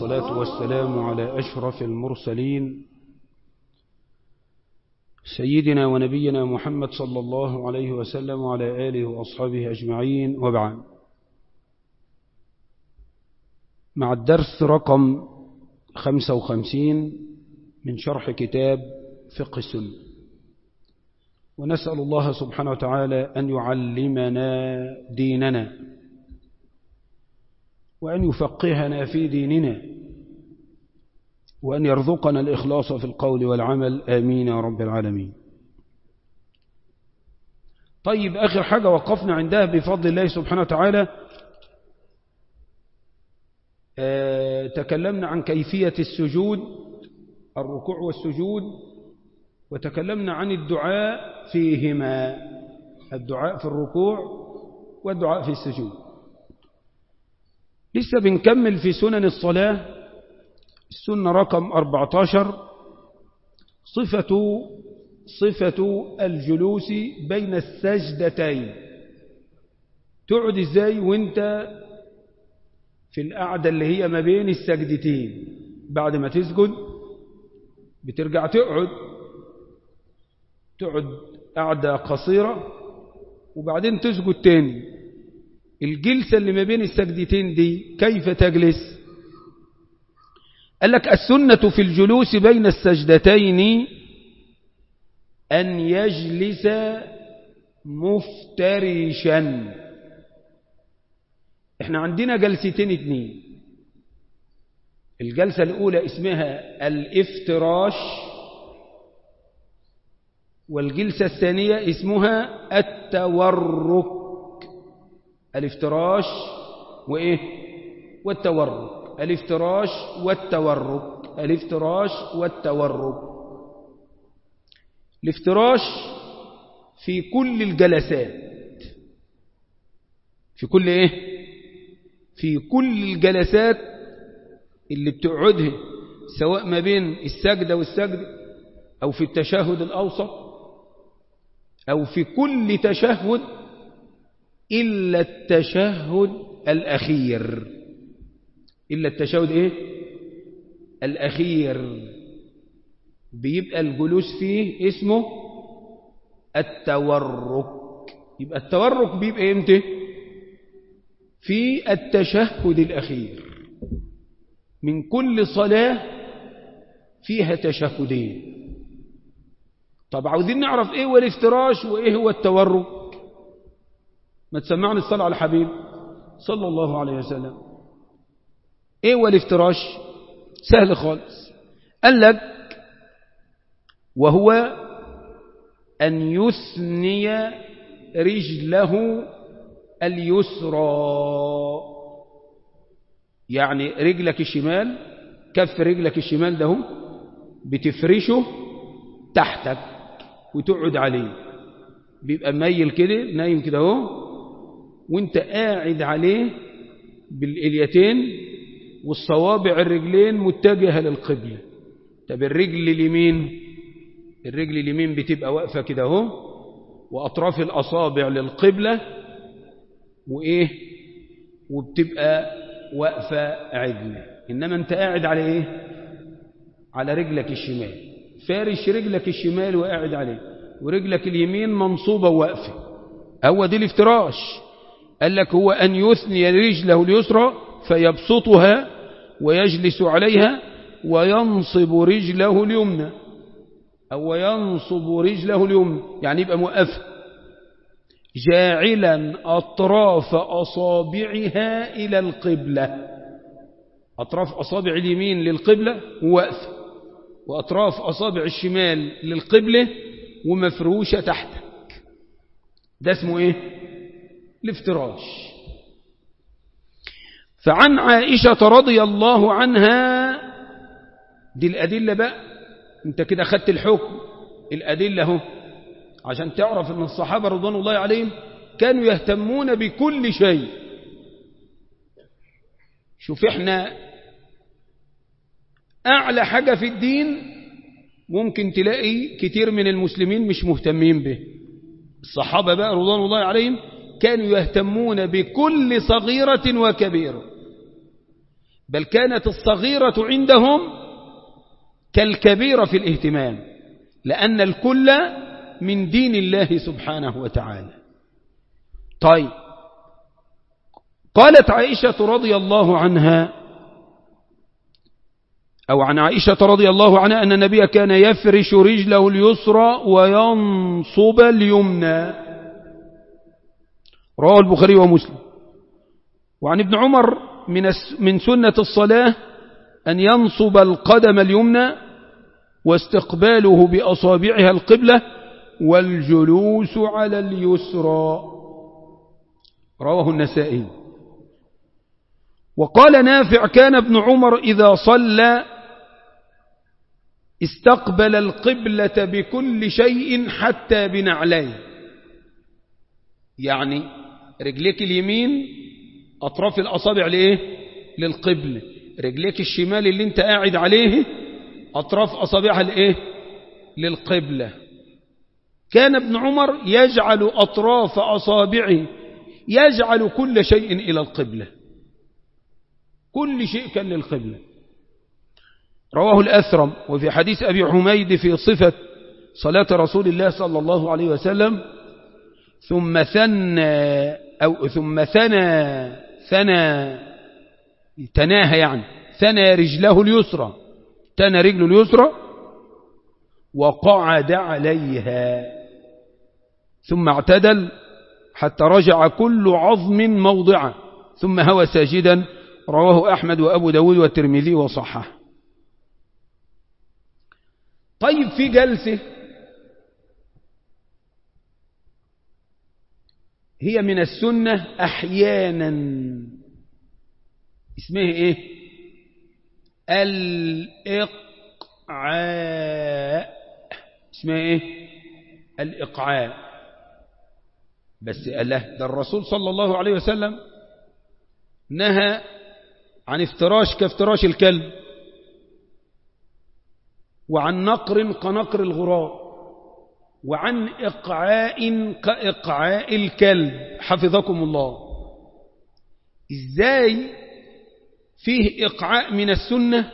والصلاة والسلام على أشرف المرسلين سيدنا ونبينا محمد صلى الله عليه وسلم وعلى آله وأصحابه أجمعين وبعد مع الدرس رقم 55 من شرح كتاب فقه السنة ونسأل الله سبحانه وتعالى أن يعلمنا ديننا وأن يفقهنا في ديننا وأن يرزقنا الإخلاص في القول والعمل آمين يا رب العالمين طيب آخر حاجة وقفنا عندها بفضل الله سبحانه وتعالى آه تكلمنا عن كيفية السجود الركوع والسجود وتكلمنا عن الدعاء فيهما الدعاء في الركوع والدعاء في السجود لسه بنكمل في سنن الصلاة السنة رقم 14 صفة صفة الجلوس بين السجدتين تقعد ازاي وانت في القعدة اللي هي ما بين السجدتين بعد ما تسجد بترجع تقعد تقعد قعدة قصيرة وبعدين تسجد تاني الجلسة اللي ما بين السجدتين دي كيف تجلس قال لك السنة في الجلوس بين السجدتين أن يجلس مفترشا احنا عندنا جلستين اتنين الجلسة الأولى اسمها الافتراش والجلسة الثانية اسمها التورك الافتراش وإيه والتورك الافتراش والتورك الافتراش والتورك الافتراش في كل الجلسات في كل ايه في كل الجلسات اللي بتقعدها سواء ما بين السجدة والسجد أو في التشهد الأوسط أو في كل تشهد إلا التشهد الأخير إلا التشهد إيه الأخير بيبقى الجلوس فيه اسمه التورك يبقى التورك بيبقى امتى في التشهد الأخير من كل صلاة فيها تشهدين طب عاوزين نعرف ايه هو الافتراش وايه هو التورك ما تسمعني الصلاة على الحبيب صلى الله عليه وسلم ايه هو الافتراش سهل خالص قال لك وهو أن يثني رجله اليسرى يعني رجلك الشمال كف رجلك الشمال ده بتفرشه تحتك وتقعد عليه بيبقى ميل كده نايم كده اهو وانت قاعد عليه بالإليتين والصوابع الرجلين متجهة للقبلة طب الرجل اليمين الرجل اليمين بتبقى واقفة كده اهو وأطراف الأصابع للقبلة وإيه وبتبقى واقفة عدلة إنما أنت قاعد على إيه على رجلك الشمال فارش رجلك الشمال وقاعد عليه ورجلك اليمين منصوبة واقفة هو دي الافتراش قال لك هو أن يثني رجله اليسرى فيبسطها ويجلس عليها وينصب رجله اليمنى أو ينصب رجله اليمنى يعني يبقى موقفة جاعلا أطراف أصابعها إلى القبلة أطراف أصابع اليمين للقبلة ووقفة وأطراف أصابع الشمال للقبلة ومفروشة تحتك ده اسمه إيه الافتراش فعن عائشة رضي الله عنها دي الأدلة بقى انت كده خدت الحكم الأدلة اهو عشان تعرف ان الصحابة رضوان الله عليهم كانوا يهتمون بكل شيء شوف احنا أعلى حاجة في الدين ممكن تلاقي كتير من المسلمين مش مهتمين به الصحابة بقى رضوان الله عليهم كانوا يهتمون بكل صغيرة وكبيرة بل كانت الصغيرة عندهم كالكبيرة في الاهتمام لأن الكل من دين الله سبحانه وتعالى طيب قالت عائشة رضي الله عنها أو عن عائشة رضي الله عنها أن النبي كان يفرش رجله اليسرى وينصب اليمنى رواه البخاري ومسلم وعن ابن عمر من من سنة الصلاة أن ينصب القدم اليمنى واستقباله بأصابعها القبلة والجلوس على اليسرى رواه النسائي وقال نافع كان ابن عمر إذا صلى استقبل القبلة بكل شيء حتى بنعليه يعني رجليك اليمين أطراف الأصابع لإيه للقبلة رجليك الشمال اللي انت قاعد عليه أطراف أصابعها لإيه للقبلة كان ابن عمر يجعل أطراف أصابعه يجعل كل شيء إلى القبلة كل شيء كان للقبلة رواه الأثرم وفي حديث أبي حميد في صفة صلاة رسول الله صلى الله عليه وسلم ثم ثنى أو ثم ثنى ثنى تناهى يعني ثنى رجله اليسرى تنى رجله اليسرى وقعد عليها ثم اعتدل حتى رجع كل عظم موضعه ثم هوى ساجدا رواه أحمد وأبو داود والترمذي وصححه طيب في جلسة هي من السنة أحيانا اسمها إيه الإقعاء اسمها إيه الإقعاء بس الله ده الرسول صلى الله عليه وسلم نهى عن افتراش كافتراش الكلب وعن نقر كنقر الغراب وعن إقعاء كإقعاء الكلب حفظكم الله إزاي فيه إقعاء من السنة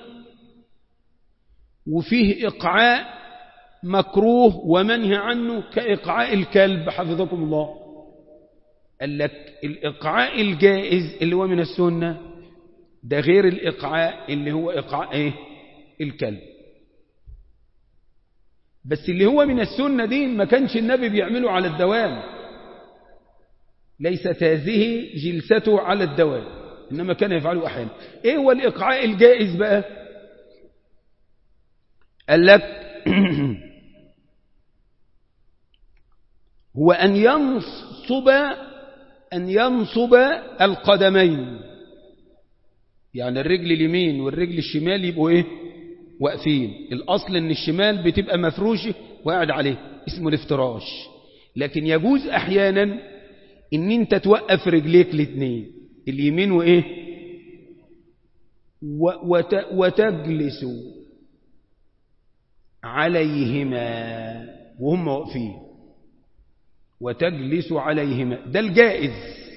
وفيه إقعاء مكروه ومنهي عنه كإقعاء الكلب حفظكم الله قال لك الإقعاء الجائز اللي هو من السنة ده غير الإقعاء اللي هو إقعاء إيه؟ الكلب بس اللي هو من السنة دي ما كانش النبي بيعمله على الدوام ليست هذه جلسته على الدوام إنما كان يفعله أحيانا إيه هو الإقعاء الجائز بقى قال لك هو أن ينصب أن ينصب القدمين يعني الرجل اليمين والرجل الشمال يبقوا إيه واقفين الأصل أن الشمال بتبقى مفروشة وقاعد عليه اسمه الافتراش لكن يجوز أحيانا أن أنت توقف رجليك الاثنين اليمين وإيه وت... وتجلس عليهما وهم واقفين وتجلس عليهما ده الجائز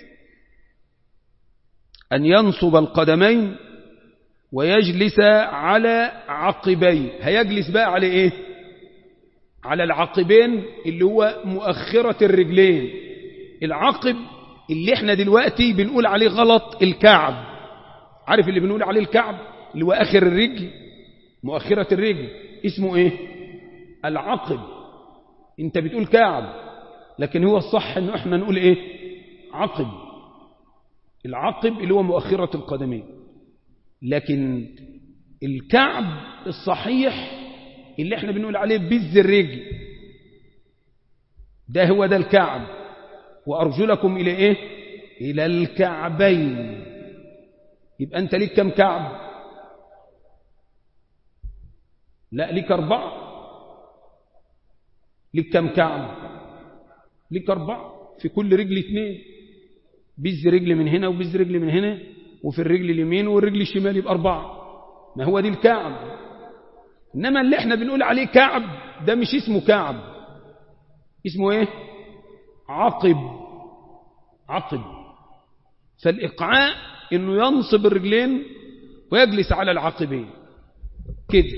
أن ينصب القدمين ويجلس على عقبيه هيجلس بقى على ايه على العقبين اللي هو مؤخرة الرجلين العقب اللي احنا دلوقتي بنقول عليه غلط الكعب عارف اللي بنقول عليه الكعب اللي هو اخر الرجل مؤخرة الرجل اسمه ايه العقب انت بتقول كعب لكن هو الصح انه احنا نقول ايه عقب العقب اللي هو مؤخرة القدمين لكن الكعب الصحيح اللي احنا بنقول عليه بز الرجل ده هو ده الكعب وأرجلكم إلى إيه إلى الكعبين يبقى أنت ليك كم كعب لا ليك أربعة ليك كم كعب ليك أربعة في كل رجل اثنين بز رجل من هنا وبز رجل من هنا وفي الرجل اليمين والرجل الشمال يبقى أربعة ما هو دي الكعب إنما اللي احنا بنقول عليه كعب ده مش اسمه كعب اسمه ايه عقب عقب فالإقعاء انه ينصب الرجلين ويجلس على العقبين كده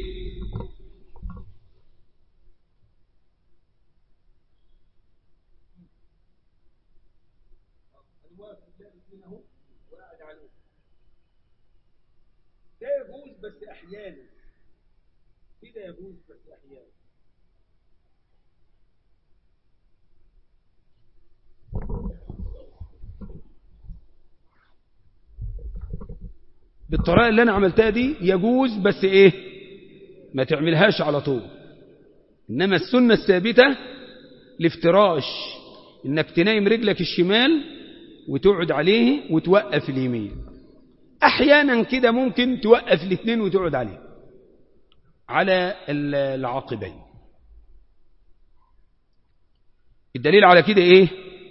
ده يجوز بس احيانا كده يجوز بس احيانا بالطريقة اللي أنا عملتها دي يجوز بس إيه ما تعملهاش على طول إنما السنة الثابتة الافتراش إنك تنايم رجلك الشمال وتقعد عليه وتوقف اليمين أحيانا كده ممكن توقف الاثنين وتقعد عليه على العاقبين الدليل على كده إيه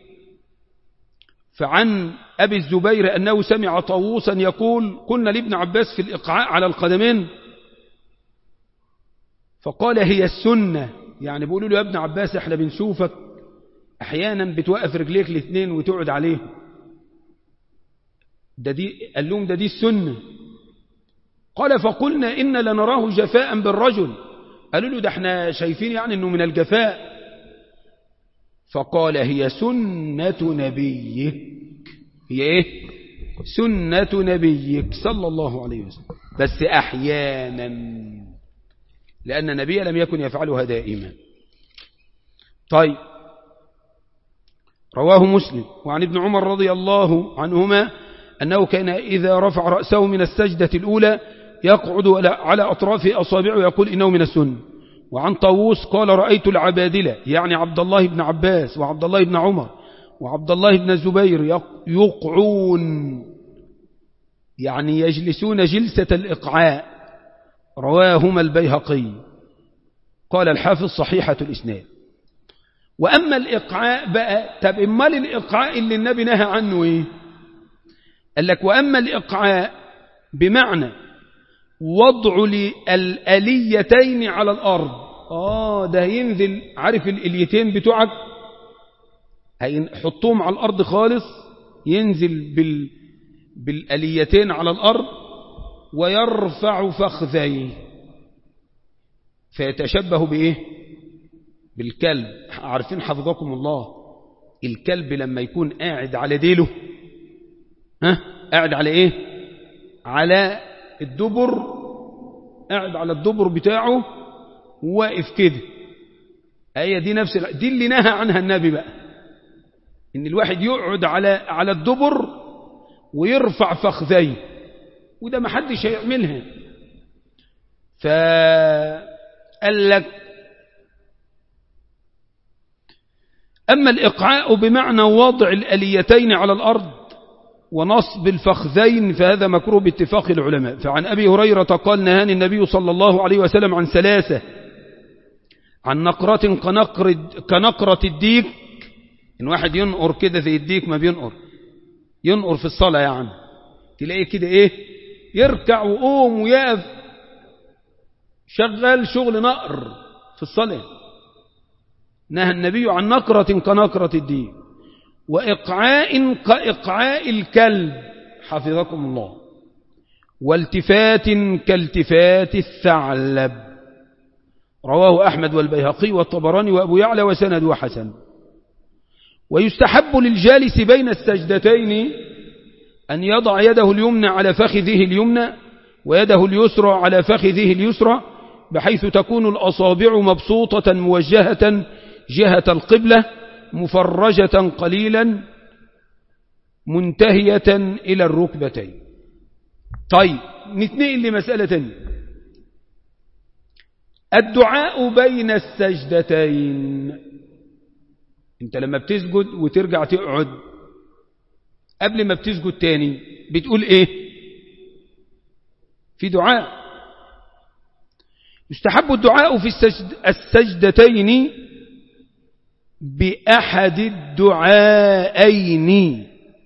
فعن أبي الزبير أنه سمع طاووسا يقول كنا لابن عباس في الإقعاء على القدمين فقال هي السنة يعني بيقولوا له يا ابن عباس احنا بنشوفك احيانا بتوقف رجليك الاثنين وتقعد عليه ده دي قال لهم ده دي السنة قال فقلنا إن لنراه جفاء بالرجل قالوا له ده احنا شايفين يعني انه من الجفاء فقال هي سنة نبيك هي ايه سنة نبيك صلى الله عليه وسلم بس احيانا لأن النبي لم يكن يفعلها دائما طيب رواه مسلم وعن ابن عمر رضي الله عنهما أنه كان إذا رفع رأسه من السجدة الأولى يقعد على أطراف أصابعه ويقول إنه من السنة وعن طاووس قال رأيت العبادلة يعني عبد الله بن عباس وعبد الله بن عمر وعبد الله بن الزبير يقعون يعني يجلسون جلسة الإقعاء رواهما البيهقي قال الحافظ صحيحة الإسناد وأما الإقعاء بقى طب امال الإقعاء اللي النبي نهى عنه إيه قال لك وأما الإقعاء بمعنى وضع الأليتين على الأرض آه ده ينزل عارف الإليتين بتوعك هيحطوهم على الأرض خالص ينزل بال بالأليتين على الأرض ويرفع فخذيه فيتشبه بإيه بالكلب عارفين حفظكم الله الكلب لما يكون قاعد على ديله ها قاعد على ايه على الدبر قاعد على الدبر بتاعه واقف كده هي دي نفس دي اللي نهى عنها النبي بقى ان الواحد يقعد على على الدبر ويرفع فخذيه وده ما حدش هيعملها فقال لك أما الإقعاء بمعنى وضع الأليتين على الأرض ونصب الفخذين فهذا مكروه باتفاق العلماء فعن أبي هريرة قال نهاني النبي صلى الله عليه وسلم عن ثلاثة عن نقرة كنقر كنقرة الديك إن واحد ينقر كده زي الديك ما بينقر ينقر في الصلاة يا عم تلاقيه كده إيه يركع وقوم ويقف شغال شغل نقر في الصلاة نهى النبي عن نقرة كنقرة الدين وإقعاء كإقعاء الكلب حفظكم الله والتفات كالتفات الثعلب رواه أحمد والبيهقي والطبراني وأبو يعلى وسند وحسن ويستحب للجالس بين السجدتين أن يضع يده اليمنى على فخذه اليمنى ويده اليسرى على فخذه اليسرى بحيث تكون الأصابع مبسوطة موجهة جهة القبلة مفرجة قليلا منتهية إلى الركبتين طيب نتنقل لمسألة تانية الدعاء بين السجدتين انت لما بتسجد وترجع تقعد قبل ما بتسجد تاني بتقول ايه في دعاء يستحب الدعاء في السجد السجدتين بأحد الدعائين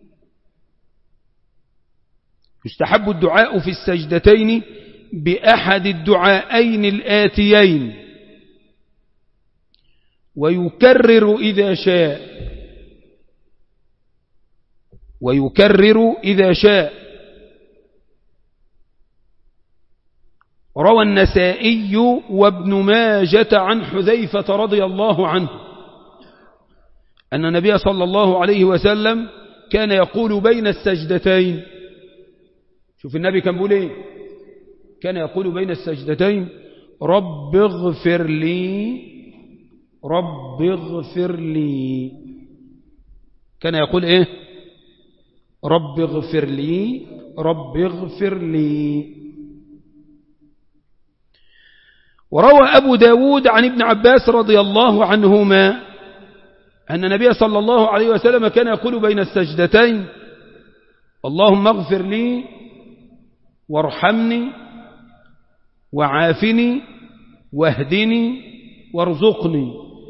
يستحب الدعاء في السجدتين بأحد الدعائين الآتيين ويكرر إذا شاء ويكرر إذا شاء روى النسائي وابن ماجة عن حذيفة رضي الله عنه أن النبي صلى الله عليه وسلم كان يقول بين السجدتين شوف النبي كان بيقول ايه كان يقول بين السجدتين رب اغفر لي رب اغفر لي كان يقول ايه رب اغفر لي رب اغفر لي وروى أبو داود عن ابن عباس رضي الله عنهما أن النبي صلى الله عليه وسلم كان يقول بين السجدتين اللهم اغفر لي وارحمني وعافني واهدني وارزقني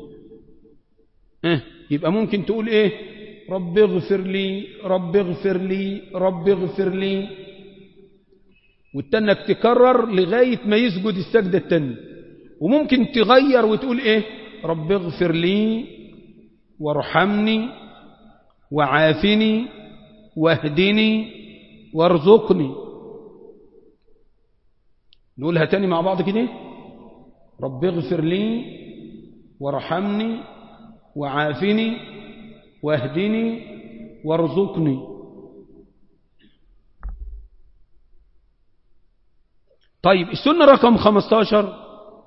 اه يبقى ممكن تقول ايه رب اغفر لي رب اغفر لي رب اغفر لي والتنك تكرر لغاية ما يسجد السجدة التانية وممكن تغير وتقول ايه رب اغفر لي وارحمني وعافني واهدني وارزقني نقولها تاني مع بعض كده رب اغفر لي وارحمني وعافني واهدني وارزقني طيب السنة رقم 15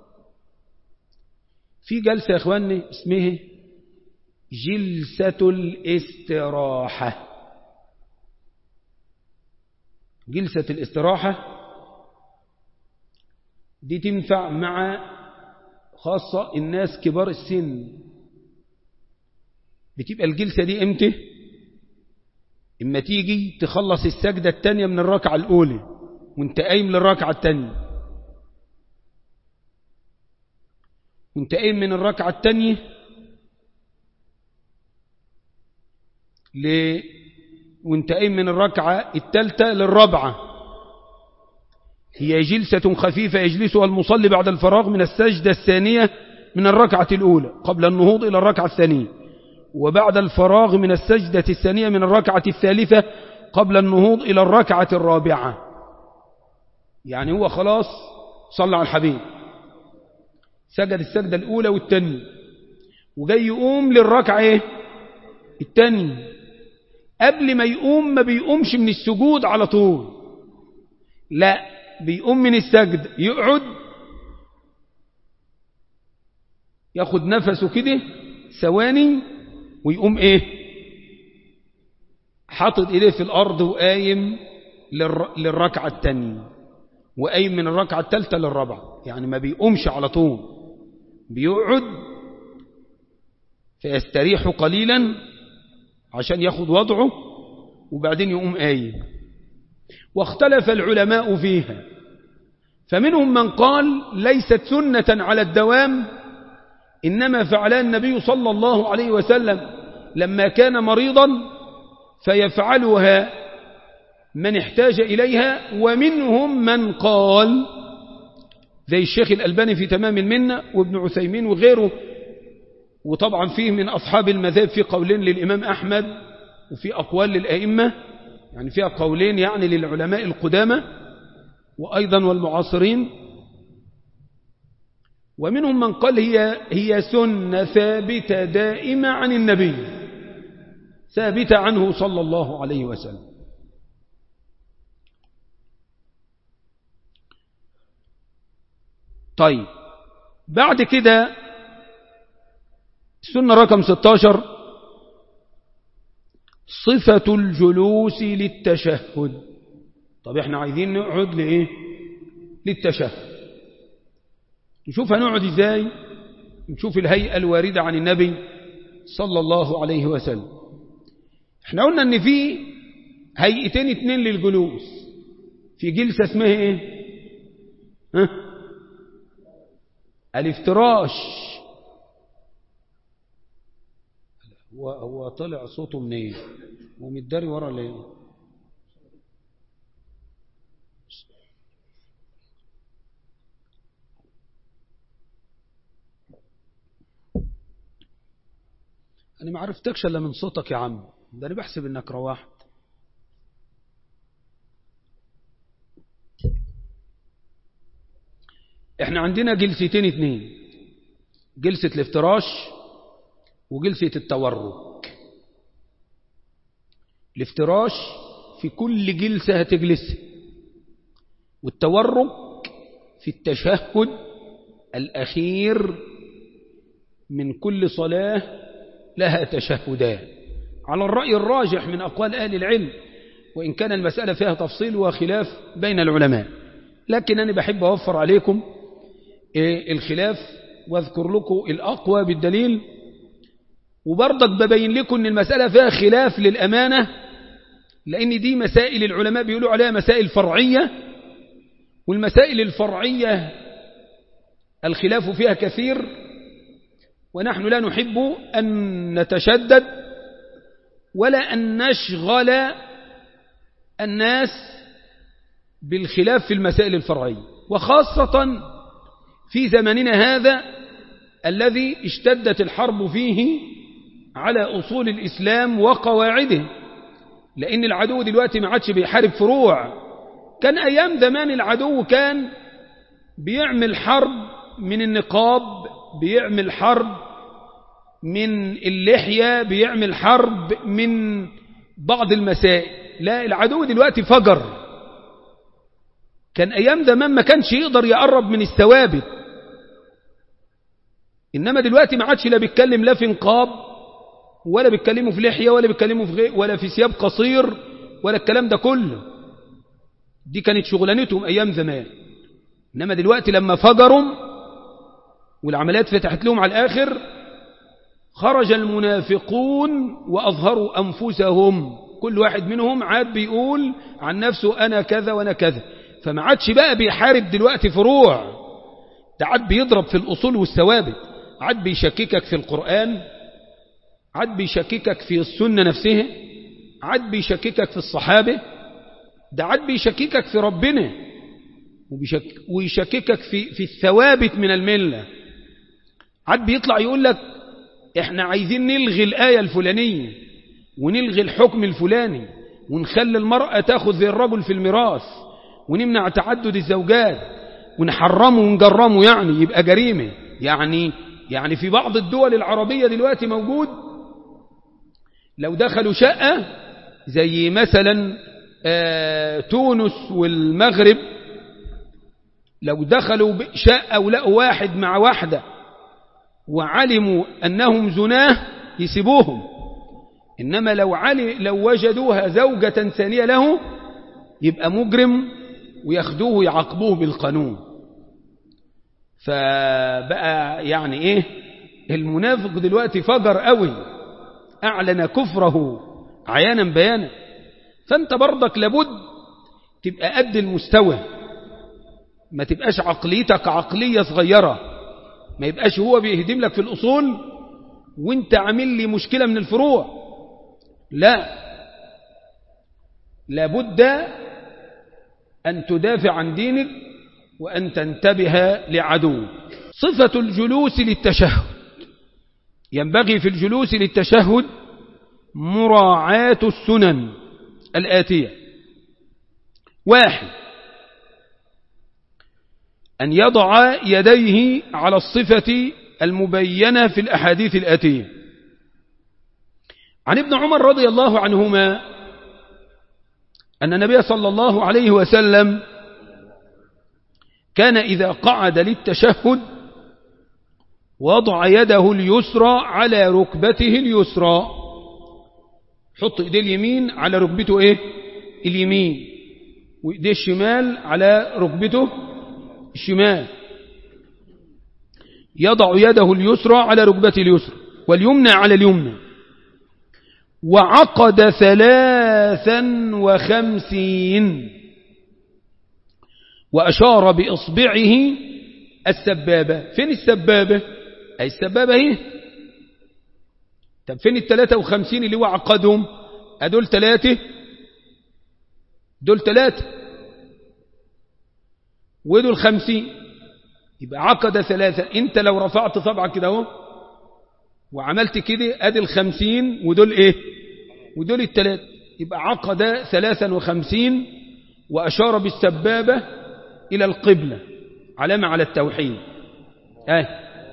في جلسة يا اخواني اسمها جلسة الاستراحة جلسة الاستراحة دي تنفع مع خاصة الناس كبار السن بتبقى الجلسة دي امتى اما تيجي تخلص السجدة التانية من الركعة الأولى وانت قايم للركعة التانية وانت قايم من الركعة التانية ل... وانت قايم من الركعة التالتة للرابعة هي جلسة خفيفة يجلسها المصلي بعد الفراغ من السجدة الثانية من الركعة الأولى قبل النهوض إلى الركعة الثانية وبعد الفراغ من السجدة الثانية من الركعة الثالثة قبل النهوض إلى الركعة الرابعة يعني هو خلاص صلى على الحبيب سجد السجدة الأولى والثانية وجاي يقوم للركعة ايه الثانية قبل ما يقوم ما بيقومش من السجود على طول لا بيقوم من السجد يقعد ياخد نفسه كده ثواني ويقوم ايه حاطط ايديه في الارض وقايم للركعة الثانية وقايم من الركعة الثالثة للرابعة يعني ما بيقومش على طول بيقعد فيستريح قليلا عشان ياخد وضعه وبعدين يقوم قايم واختلف العلماء فيها فمنهم من قال ليست سنة على الدوام إنما فعلها النبي صلى الله عليه وسلم لما كان مريضا فيفعلها من احتاج إليها ومنهم من قال زي الشيخ الألباني في تمام المنة وابن عثيمين وغيره وطبعا فيه من أصحاب المذهب في قولين للإمام أحمد وفي أقوال للأئمة يعني فيها قولين يعني للعلماء القدامى وأيضا والمعاصرين ومنهم من قال هي, هي سنة ثابتة دائمة عن النبي ثابتة عنه صلى الله عليه وسلم طيب بعد كده السنة رقم 16 صفة الجلوس للتشهد طب احنا عايزين نقعد لإيه للتشهد نشوف هنقعد ازاي نشوف الهيئة الواردة عن النبي صلى الله عليه وسلم احنا قلنا ان في هيئتين اتنين للجلوس في جلسة اسمها ايه ها الافتراش هو هو طلع صوته منين ومتداري ورا ليه انا ما عرفتكش الا من صوتك يا عم ده انا بحسب انك روحت احنا عندنا جلستين اتنين جلسة الافتراش وجلسة التورك الافتراش في كل جلسة هتجلسها والتورك في التشهد الأخير من كل صلاة لها تشهدان على الرأي الراجح من أقوال أهل العلم وإن كان المسألة فيها تفصيل وخلاف بين العلماء لكن أنا بحب أوفر عليكم الخلاف واذكر لكم الأقوى بالدليل وبرضك ببين لكم أن المسألة فيها خلاف للأمانة لأن دي مسائل العلماء بيقولوا عليها مسائل فرعية والمسائل الفرعية الخلاف فيها كثير ونحن لا نحب أن نتشدد ولا أن نشغل الناس بالخلاف في المسائل الفرعية وخاصة في زمننا هذا الذي اشتدت الحرب فيه على أصول الإسلام وقواعده لأن العدو دلوقتي ما عادش بيحارب فروع كان أيام زمان العدو كان بيعمل حرب من النقاب بيعمل حرب من اللحية بيعمل حرب من بعض المسائل لا العدو دلوقتي فجر كان أيام زمان ما كانش يقدر يقرب من الثوابت إنما دلوقتي ما عادش لا بيتكلم لا في نقاب ولا بيتكلموا في لحية ولا بيتكلموا في غير ولا في ثياب قصير ولا الكلام ده كله دي كانت شغلانتهم أيام زمان إنما دلوقتي لما فجروا والعمليات فتحت لهم على الآخر خرج المنافقون وأظهروا أنفسهم كل واحد منهم عاد بيقول عن نفسه أنا كذا وأنا كذا فما عادش بقى بيحارب دلوقتي فروع ده عاد بيضرب في الأصول والثوابت عاد بيشككك في القرآن عاد بيشككك في السنة نفسها عاد بيشككك في الصحابة ده عاد بيشككك في ربنا ويشككك في, في الثوابت من الملة عاد بيطلع يقول لك احنا عايزين نلغي الآية الفلانية ونلغي الحكم الفلاني ونخلي المرأة تاخذ زي الرجل في الميراث ونمنع تعدد الزوجات ونحرمه ونجرمه يعني يبقى جريمة يعني يعني في بعض الدول العربية دلوقتي موجود لو دخلوا شقة زي مثلا آه تونس والمغرب لو دخلوا شقة ولقوا واحد مع واحدة وعلموا أنهم زناه يسيبوهم إنما لو, علي لو وجدوها زوجة ثانية له يبقى مجرم وياخدوه يعاقبوه بالقانون فبقى يعني ايه المنافق دلوقتي فجر قوي اعلن كفره عيانا بيانا فانت برضك لابد تبقى قد المستوى ما تبقاش عقليتك عقلية صغيرة ما يبقاش هو بيهدم لك في الأصول وانت عامل لي مشكلة من الفروع لا لابد أن تدافع عن دينك وأن تنتبه لعدوك صفة الجلوس للتشهد ينبغي في الجلوس للتشهد مراعاة السنن الآتية واحد أن يضع يديه على الصفة المبينة في الأحاديث الآتية عن ابن عمر رضي الله عنهما أن النبي صلى الله عليه وسلم كان إذا قعد للتشهد وضع يده اليسرى على ركبته اليسرى حط ايديه اليمين على ركبته ايه اليمين وايديه الشمال على ركبته الشمال يضع يده اليسرى على ركبته اليسرى واليمنى على اليمنى وعقد ثلاثا وخمسين وأشار بإصبعه السبابة فين السبابة أي السبابة هي طب فين الثلاثة وخمسين اللي هو عقدهم أدول ثلاثة دول ثلاثة ودول خمسين يبقى عقد ثلاثة انت لو رفعت صبعك كده اهو وعملت كده ادي الخمسين ودول ايه ودول الثلاثة يبقى عقد ثلاثا وخمسين وأشار بالسبابة إلى القبلة علامة على التوحيد آه.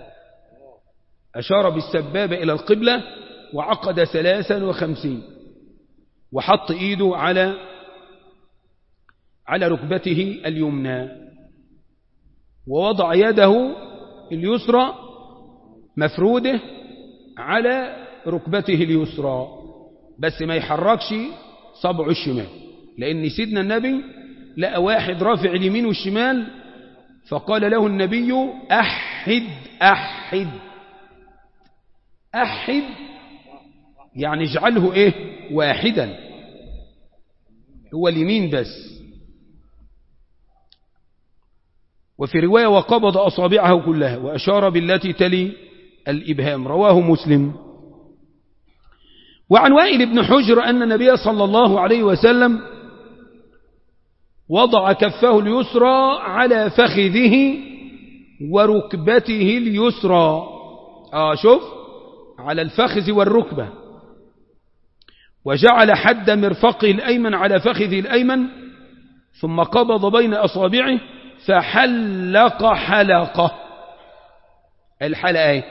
أشار بالسبابة إلى القبلة وعقد ثلاثا وخمسين وحط إيده على على ركبته اليمنى ووضع يده اليسرى مفروده على ركبته اليسرى بس ما يحركش صبعه الشمال لأن سيدنا النبي لقى واحد رافع اليمين والشمال فقال له النبي أحد أحد أحد يعني اجعله إيه واحدا هو اليمين بس وفي رواية وقبض أصابعه كلها وأشار بالتي تلي الإبهام رواه مسلم وعن وائل بن حجر أن النبي صلى الله عليه وسلم وضع كفه اليسرى على فخذه وركبته اليسرى آه شوف على الفخذ والركبة وجعل حد مرفقه الأيمن على فخذه الأيمن ثم قبض بين أصابعه فحلق حلقة الحلقة اهي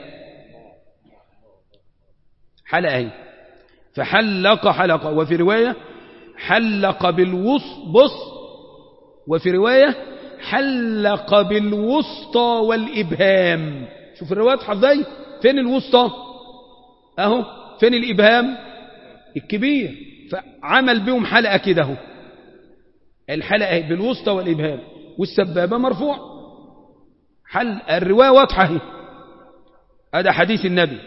حلقة اهي فحلق حلقة وفي رواية حلق بالوسط بص وفي رواية حلق بالوسطى والإبهام شوف الرواية ازاي فين الوسطى اهو فين الإبهام الكبير فعمل بهم حلقة كده اهو الحلقة بالوسطى والإبهام والسبابة مرفوع حل الرواية واضحة هي هذا حديث النبي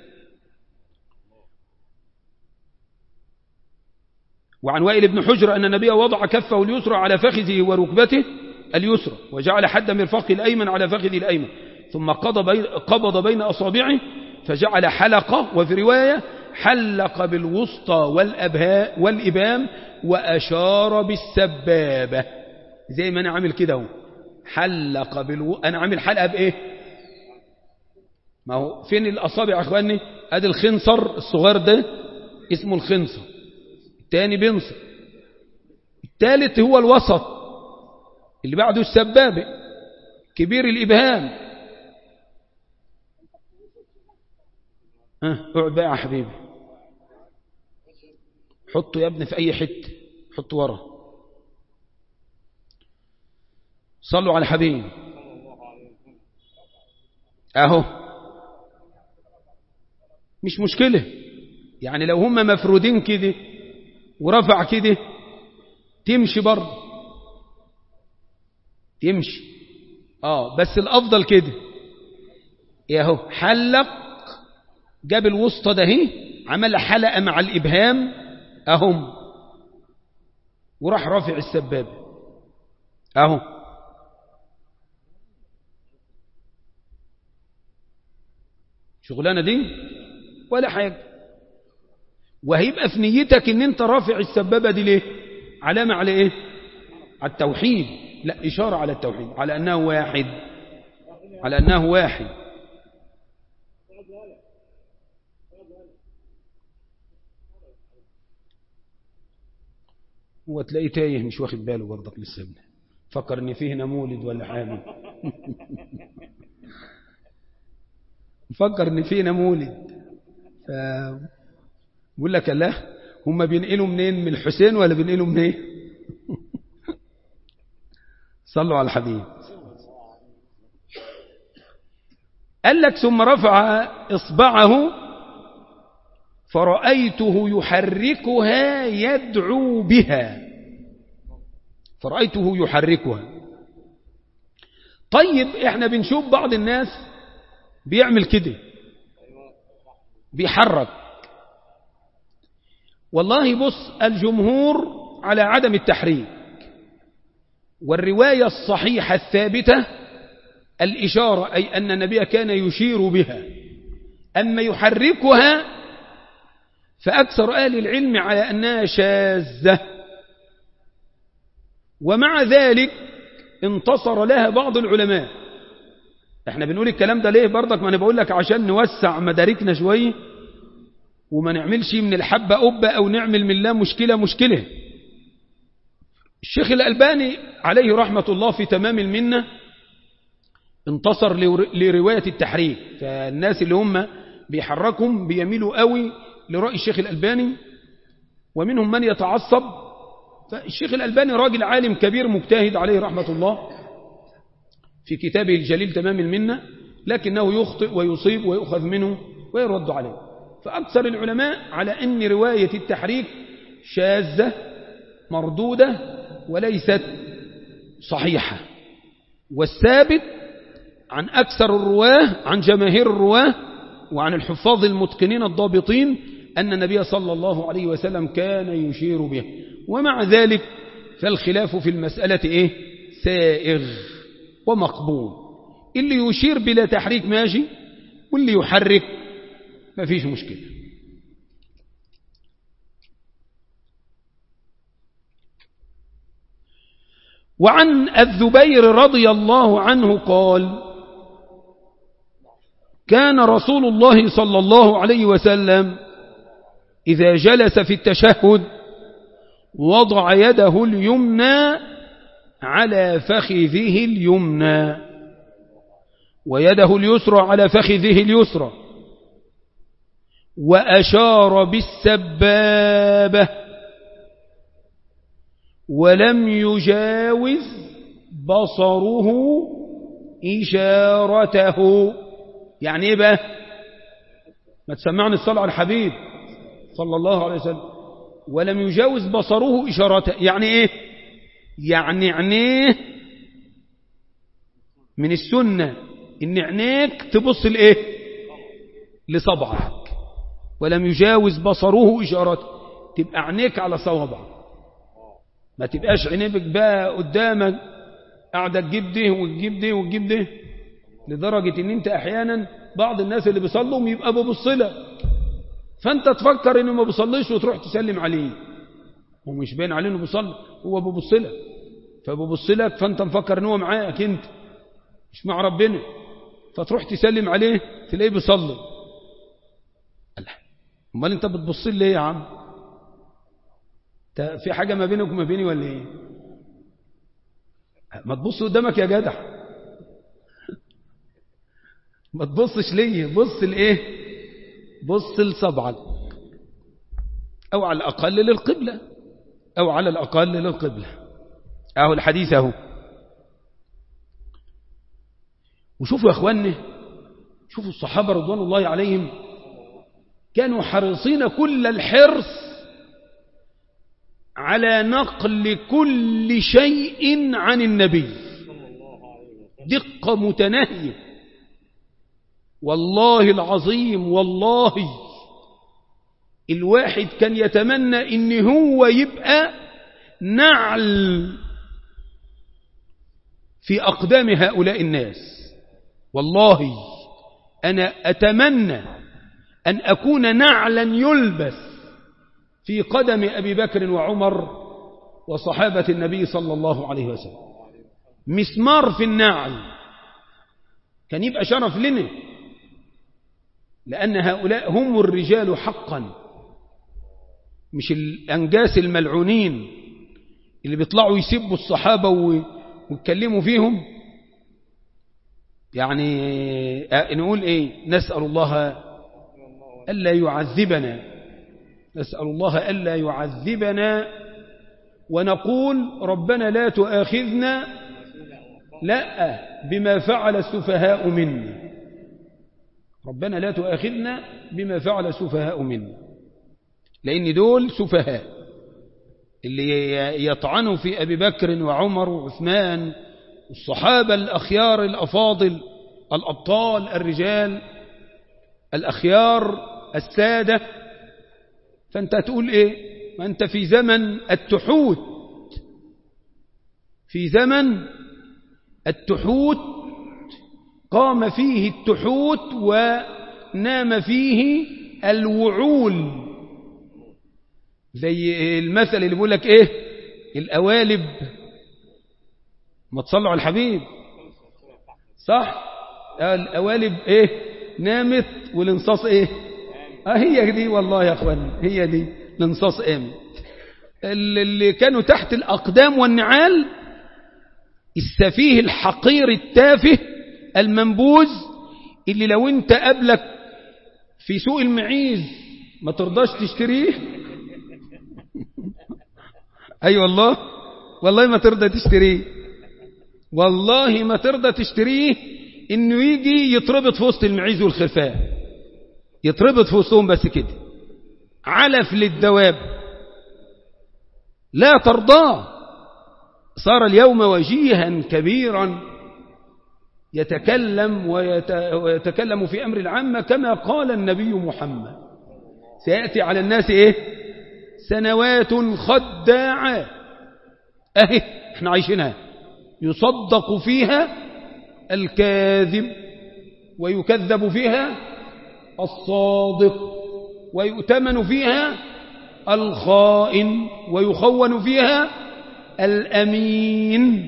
وعن وائل بن حجر أن النبي وضع كفه اليسرى على فخذه وركبته اليسرى وجعل حد مرفقه الأيمن على فخذه الأيمن ثم قبض بين أصابعه فجعل حلقة وفي رواية حلق بالوسطى والأبهاء والإبام وأشار بالسبابة زي ما أنا عامل كده هو حلق بالو... أنا عامل حلقة بإيه ما هو فين الأصابع يا أخواني أدي الخنصر الصغير ده اسمه الخنصر الثاني بنصر الثالث هو الوسط اللي بعده السبابة كبير الإبهام ها اقعد بقى يا حبيبي حطه يا ابني في أي حتة حطه ورا صلوا على حبيب اهو مش مشكلة يعني لو هم مفرودين كده ورفع كده تمشي برضه تمشي اه بس الافضل كده اهو حلق جاب الوسطى ده اهي عمل حلقة مع الابهام اهم وراح رافع السبابة اهو شغلانة دي ولا حاجة وهيبقى في نيتك ان انت رافع السبابة دي ليه علامة على ايه على التوحيد لا اشارة على التوحيد على انه واحد على انه واحد هو تلاقيه تايه مش واخد باله برضك لسه فكر ان فيه هنا مولد ولا حاجه مفكر ان فينا مولد ف... بقول لك لا هم بينقلوا منين من الحسين ولا بينقلوا منين صلوا على الحبيب قال لك ثم رفع إصبعه فرأيته يحركها يدعو بها فرأيته يحركها طيب احنا بنشوف بعض الناس بيعمل كده بيحرك والله بص الجمهور على عدم التحريك والرواية الصحيحة الثابتة الإشارة أي أن النبي كان يشير بها أما يحركها فأكثر أهل العلم على أنها شاذة ومع ذلك انتصر لها بعض العلماء احنا بنقول الكلام ده ليه برضك ما انا بقول لك عشان نوسع مداركنا شويه وما نعملش من الحبة أبة أو نعمل من لا مشكلة مشكلة الشيخ الألباني عليه رحمة الله في تمام المنة انتصر لرواية التحريك فالناس اللي هم بيحركهم بيميلوا قوي لرأي الشيخ الألباني ومنهم من يتعصب فالشيخ الألباني راجل عالم كبير مجتهد عليه رحمة الله في كتابه الجليل تمام المنة لكنه يخطئ ويصيب ويؤخذ منه ويرد عليه فأكثر العلماء على أن رواية التحريك شاذة مردودة وليست صحيحة والثابت عن أكثر الرواه عن جماهير الرواه وعن الحفاظ المتقنين الضابطين أن النبي صلى الله عليه وسلم كان يشير به ومع ذلك فالخلاف في المسألة إيه؟ سائغ ومقبول اللي يشير بلا تحريك ماشي واللي يحرك ما فيش مشكلة وعن الزبير رضي الله عنه قال كان رسول الله صلى الله عليه وسلم إذا جلس في التشهد وضع يده اليمنى على فخذه اليمنى ويده اليسرى على فخذه اليسرى وأشار بالسبابة ولم يجاوز بصره إشارته يعني إيه بقى ما تسمعني الصلاة على الحبيب صلى الله عليه وسلم ولم يجاوز بصره إشارته يعني إيه يعني عينيه من السنة إن عينيك تبص لإيه لصبعك ولم يجاوز بصره إشارته تبقى عينيك على صوابعك ما تبقاش عينيك بقى قدامك قاعدة تجيب ده وتجيب ده وتجيب ده لدرجة ان انت احيانا بعض الناس اللي بيصلوا يبقى ببص لك فانت تفكر انه ما بيصليش وتروح تسلم عليه هو مش باين عليه انه بيصلي هو ببص لك فببص لك فانت مفكر ان هو معاك انت مش مع ربنا فتروح تسلم عليه تلاقيه بيصلي امال انت بتبص لي ليه يا عم في حاجة ما بينك وما بيني ولا ايه ما تبص قدامك يا جدع ما تبصش ليه بص لايه بص لصبعك او على الاقل للقبلة او على الاقل للقبلة اهو الحديث اهو وشوفوا يا اخواننا شوفوا الصحابة رضوان الله عليهم كانوا حريصين كل الحرص على نقل كل شيء عن النبي دقة متناهية والله العظيم والله الواحد كان يتمنى ان هو يبقى نعل في أقدام هؤلاء الناس والله أنا أتمنى أن أكون نعلا يلبس في قدم أبي بكر وعمر وصحابة النبي صلى الله عليه وسلم مسمار في النعل كان يبقى شرف لنا لأن هؤلاء هم الرجال حقا مش الأنجاس الملعونين اللي بيطلعوا يسبوا الصحابة ويتكلموا فيهم يعني نقول ايه نسأل الله ألا يعذبنا نسأل الله ألا يعذبنا ونقول ربنا لا تؤاخذنا لا بما فعل السفهاء منا ربنا لا تؤاخذنا بما فعل السفهاء منا لأن دول سفهاء اللي يطعنوا في أبي بكر وعمر وعثمان الصحابة الأخيار الأفاضل الأبطال الرجال الأخيار السادة فأنت تقول إيه ما أنت في زمن التحوت في زمن التحوت قام فيه التحوت ونام فيه الوعول زي المثل اللي بيقول لك ايه القوالب ما تصلوا على الحبيب صح القوالب ايه نامت والانصاص ايه اه هي دي والله يا اخوان هي دي الانصاص قامت اللي كانوا تحت الاقدام والنعال السفيه الحقير التافه المنبوذ اللي لو انت قبلك في سوق المعيز ما ترضاش تشتريه اي أيوة والله والله ما ترضى تشتريه والله ما ترضى تشتريه انه يجي يتربط في وسط المعيز والخرفان يتربط في وسطهم بس كده علف للدواب لا ترضاه صار اليوم وجيها كبيرا يتكلم ويتكلم في أمر العامة كما قال النبي محمد سيأتي على الناس إيه سنوات خداعة أهي احنا عايشينها يصدق فيها الكاذب ويكذب فيها الصادق ويؤتمن فيها الخائن ويخون فيها الأمين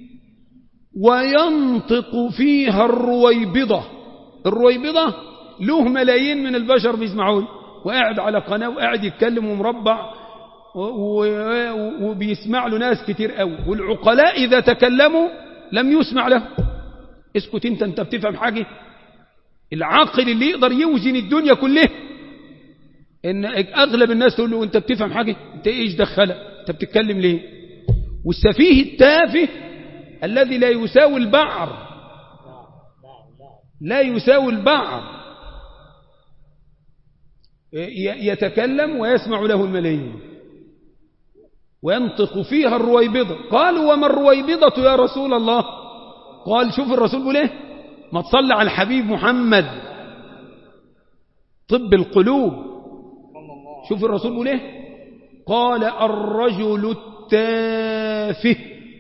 وينطق فيها الرويبضة الرويبضة له ملايين من البشر بيسمعون وقاعد على قناة وقاعد يتكلم ومربع وبيسمع له ناس كتير قوي والعقلاء إذا تكلموا لم يسمع له اسكت انت انت بتفهم حاجة العاقل اللي يقدر يوزن الدنيا كلها ان اغلب الناس تقول له انت بتفهم حاجة انت ايش دخلك انت بتتكلم ليه والسفيه التافه الذي لا يساوي البعر لا يساوي البعر يتكلم ويسمع له الملايين وينطق فيها الرويبضة قالوا وما الرويبضة يا رسول الله قال شوف الرسول بيقول ايه ما تصلي على الحبيب محمد طب القلوب شوف الرسول بيقول ايه قال الرجل التافه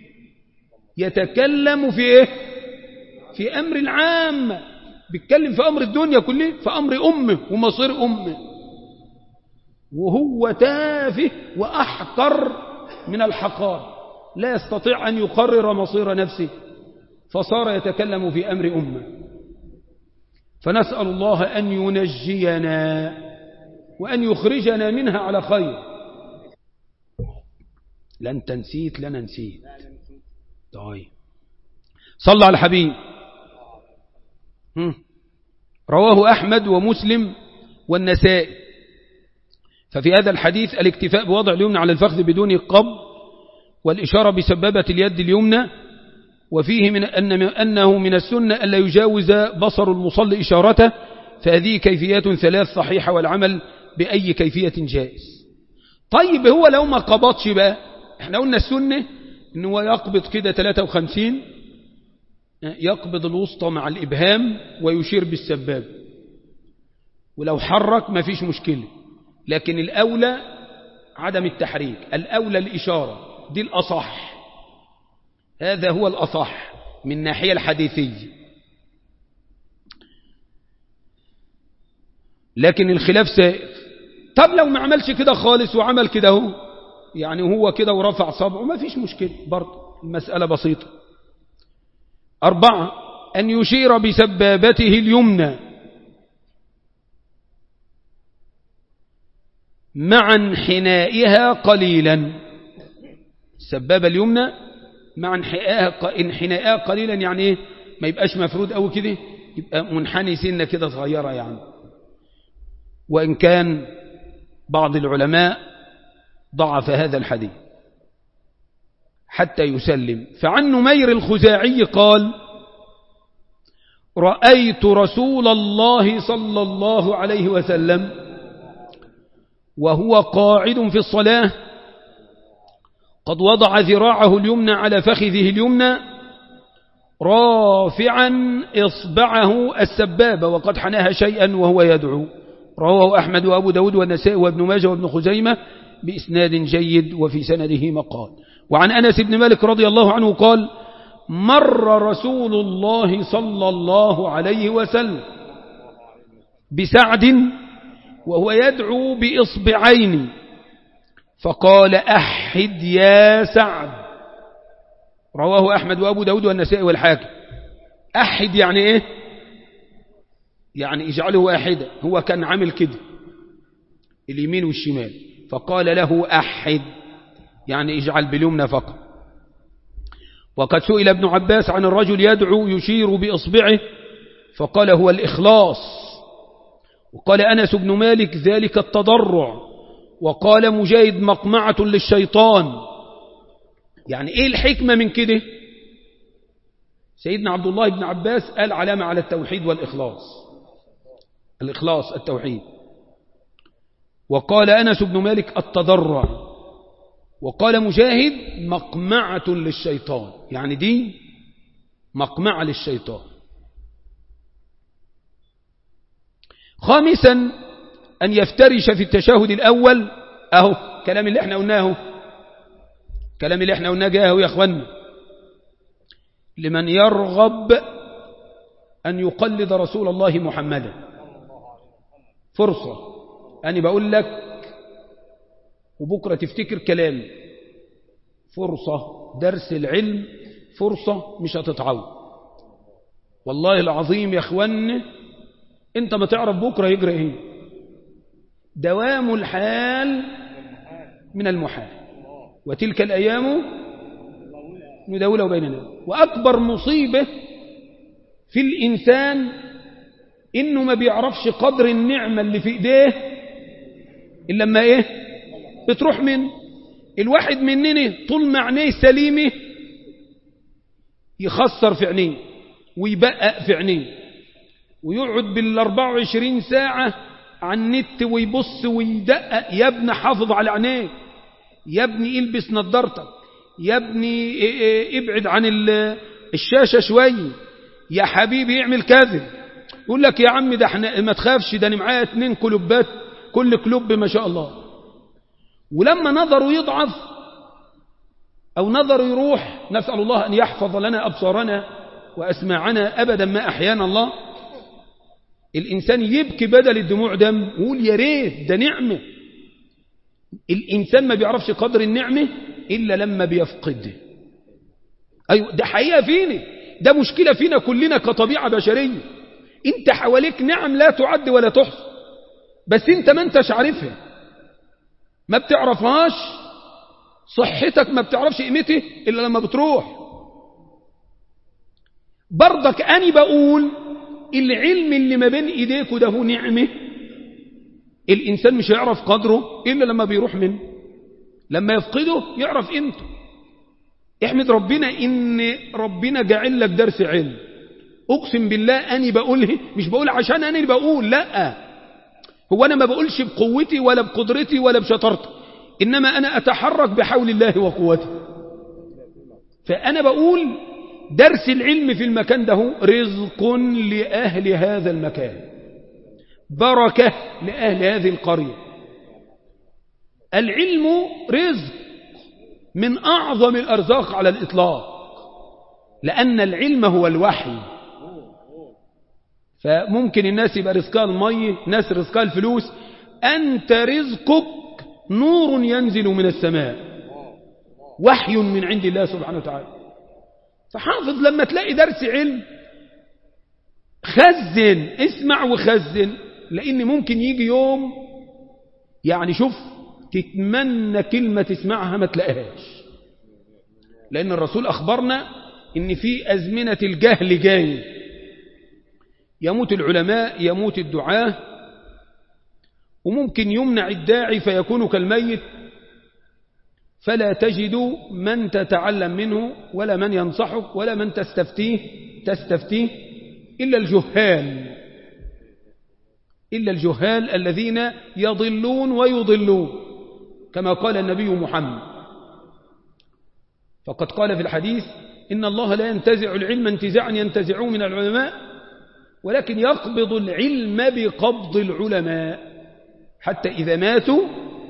يتكلم في ايه في امر العام بيتكلم في امر الدنيا كله في امر امه ومصير امه وهو تافه واحقر من الحقار لا يستطيع ان يقرر مصير نفسه فصار يتكلم في امر امه فنسال الله ان ينجينا وان يخرجنا منها على خير لا انت نسيت لنا نسيت طيب صلى على الحبيب رواه أحمد ومسلم والنسائي ففي هذا الحديث الاكتفاء بوضع اليمنى على الفخذ بدون قبض والإشارة بسبابة اليد اليمنى وفيه من أن أنه من السنة ألا يجاوز بصر المصلي إشارته فهذه كيفيات ثلاث صحيحة والعمل بأي كيفية جائز طيب هو لو ما قبضش بقى احنا قلنا السنة ان هو يقبض كده 53 يقبض الوسطى مع الإبهام ويشير بالسباب ولو حرك ما فيش مشكلة لكن الأولى عدم التحريك الأولى الإشارة دي الأصح هذا هو الأصح من الناحية الحديثية لكن الخلاف سائر طب لو ما عملش كده خالص وعمل كده هو يعني هو كده ورفع صبعه ما فيش مشكلة برضه المسألة بسيطة أربعة أن يشير بسبابته اليمنى مع انحنائها قليلا السبابة اليمنى مع انحنائها قليلا يعني ايه ما يبقاش مفرود قوي كده يبقى منحني سنة كده صغيرة يعني وإن كان بعض العلماء ضعف هذا الحديث حتى يسلم فعن نمير الخزاعي قال رأيت رسول الله صلى الله عليه وسلم وهو قاعد في الصلاة قد وضع ذراعه اليمنى على فخذه اليمنى رافعا إصبعه السبابة وقد حناها شيئا وهو يدعو رواه أحمد وأبو داود والنسائي وابن ماجه وابن خزيمة بإسناد جيد وفي سنده مقال وعن أنس بن مالك رضي الله عنه قال مر رسول الله صلى الله عليه وسلم بسعد وهو يدعو بإصبعين فقال أحد يا سعد رواه أحمد وأبو داود والنسائي والحاكم أحد يعني إيه يعني اجعله واحدا هو كان عامل كده اليمين والشمال فقال له أحد يعني اجعل باليمنى فقط وقد سئل ابن عباس عن الرجل يدعو يشير بإصبعه فقال هو الإخلاص وقال أنس بن مالك ذلك التضرع وقال مجاهد مقمعة للشيطان يعني إيه الحكمة من كده سيدنا عبد الله بن عباس قال علامة على التوحيد والإخلاص الإخلاص التوحيد وقال أنس بن مالك التضرع وقال مجاهد مقمعة للشيطان يعني دي مقمعة للشيطان خامسا أن يفترش في التشهد الأول أهو كلام اللي احنا قلناه كلام اللي احنا قلناه جاءه يا أخوانا لمن يرغب أن يقلد رسول الله محمدا فرصة أنا بقول لك وبكرة تفتكر كلامي فرصة درس العلم فرصة مش هتتعوض والله العظيم يا اخوان انت ما تعرف بكرة يجري ايه دوام الحال من المحال وتلك الأيام نداولها بيننا وأكبر مصيبة في الإنسان إنه ما بيعرفش قدر النعمة اللي في إيديه إلا لما إيه بتروح من الواحد مننا طول ما عينيه سليمة يخسر في عينيه ويبقى في عينيه ويقعد بالاربع وعشرين ساعة على النت ويبص ويدقق يا ابني حافظ على عينيه يا ابني البس نظارتك يا ابني ابعد عن الشاشة شوية يا حبيبي اعمل كذب يقول لك يا عم ده احنا ما تخافش ده انا معايا اتنين كلوبات كل كلوب ما شاء الله ولما نظره يضعف أو نظره يروح نسأل الله أن يحفظ لنا أبصارنا وأسماعنا أبدا ما أحيانا الله الإنسان يبكي بدل الدموع دم ويقول يا ريت ده نعمة الإنسان ما بيعرفش قدر النعمة إلا لما بيفقد أيوة ده حقيقة فينا ده مشكلة فينا كلنا كطبيعة بشرية انت حواليك نعم لا تعد ولا تحصى بس انت ما انتش عارفها ما بتعرفهاش صحتك ما بتعرفش قيمته إلا لما بتروح برضك أنا بقول العلم اللي ما بين إيديك ده هو نعمة الإنسان مش هيعرف قدره إلا لما بيروح منه لما يفقده يعرف قيمته احمد ربنا إن ربنا جعل لك درس علم أقسم بالله أني بقوله مش بقول عشان أنا بقول لا هو أنا ما بقولش بقوتي ولا بقدرتي ولا بشطارتي إنما أنا أتحرك بحول الله وقوته فأنا بقول درس العلم في المكان ده رزق لأهل هذا المكان بركة لأهل هذه القرية العلم رزق من أعظم الأرزاق على الإطلاق لأن العلم هو الوحي فممكن الناس يبقى رزقها المية ناس رزقها الفلوس أنت رزقك نور ينزل من السماء وحي من عند الله سبحانه وتعالى فحافظ لما تلاقي درس علم خزن اسمع وخزن لأن ممكن يجي يوم يعني شوف تتمنى كلمة تسمعها ما تلاقيهاش لأن الرسول أخبرنا إن في أزمنة الجهل جاي يموت العلماء يموت الدعاة وممكن يمنع الداعي فيكون كالميت فلا تجد من تتعلم منه ولا من ينصحك ولا من تستفتيه تستفتيه إلا الجهال إلا الجهال الذين يضلون ويضلون كما قال النبي محمد فقد قال في الحديث إن الله لا ينتزع العلم انتزاعا ينتزعوه من العلماء ولكن يقبض العلم بقبض العلماء حتى إذا ماتوا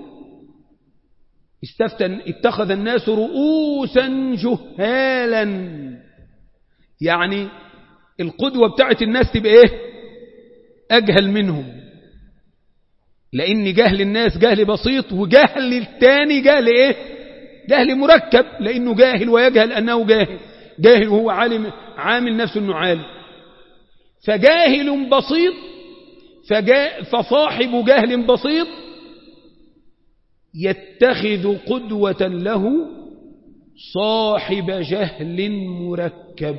استفتن اتخذ الناس رؤوسا جهالا يعني القدوة بتاعت الناس تبقى ايه أجهل منهم لأن جهل الناس جهل بسيط وجهل التاني جهل ايه جهل مركب لأنه جاهل ويجهل أنه جاهل جاهل وهو عالم عامل نفسه أنه عالم فجاهل بسيط فجا فصاحب جهل بسيط يتخذ قدوة له صاحب جهل مركب